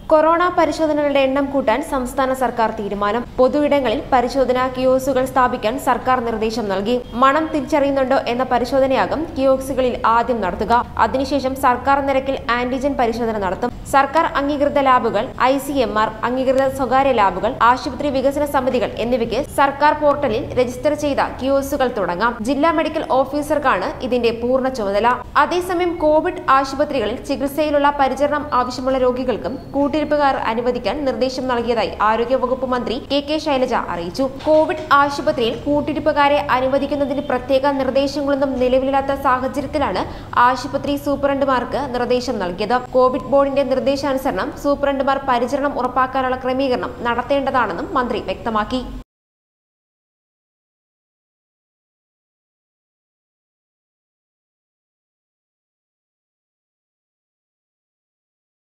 corona പരിശോധനകളുടെ എണ്ണം കൂട്ടാൻ സംസ്ഥാന സർക്കാർ തീരുമാനം പൊതുയിടങ്ങളിൽ പരിശോധനാ കിയോസുകൾ സ്ഥാപിക്കാൻ സർക്കാർ നിർദ്ദേശം നൽകി മണം തിരിച്ചറിയുന്നുണ്ടോ എന്ന പരിശോധനയാകും കിയോസുകളിൽ ആദ്യം നടത്തുക അതിനുശേഷം സർക്കാർ നിരക്കിൽ ആന്റിജൻ പരിശോധന നടത്തും സർക്കാർ അംഗീകൃത ലാബുകൾ ഐ സി എം ആർ അംഗീകൃത സ്വകാര്യ ലാബുകൾ ആശുപത്രി വികസന സമിതികൾ എന്നിവയ്ക്ക് സർക്കാർ പോർട്ടലിൽ രജിസ്റ്റർ ചെയ്ത കിയോസുകൾ തുടങ്ങാം ജില്ലാ മെഡിക്കൽ ഓഫീസർക്കാണ് ഇതിന്റെ പൂർണ്ണ ചുമതല അതേസമയം കോവിഡ് ആശുപത്രികളിൽ ചികിത്സയിലുള്ള പരിചരണം ആവശ്യമുള്ള രോഗികൾക്കും കൂട്ടിരിപ്പുകാർ അനുവദിക്കാൻ നിർദ്ദേശം നൽകിയതായി ആരോഗ്യവകുപ്പ് മന്ത്രി കെ കെ ശൈലജ അറിയിച്ചു കോവിഡ് ആശുപത്രിയിൽ കൂട്ടിരിപ്പുകാരെ അനുവദിക്കുന്നതിന് പ്രത്യേക നിർദ്ദേശങ്ങളൊന്നും നിലവിലില്ലാത്ത സാഹചര്യത്തിലാണ് ആശുപത്രി സൂപ്രണ്ടുമാർക്ക് നിർദ്ദേശം നൽകിയത് കോവിഡ് ബോർഡിന്റെ നിർദ്ദേശാനുസരണം സൂപ്രണ്ടുമാർ പരിചരണം ഉറപ്പാക്കാനുള്ള ക്രമീകരണം നടത്തേണ്ടതാണെന്നും മന്ത്രി വ്യക്തമാക്കി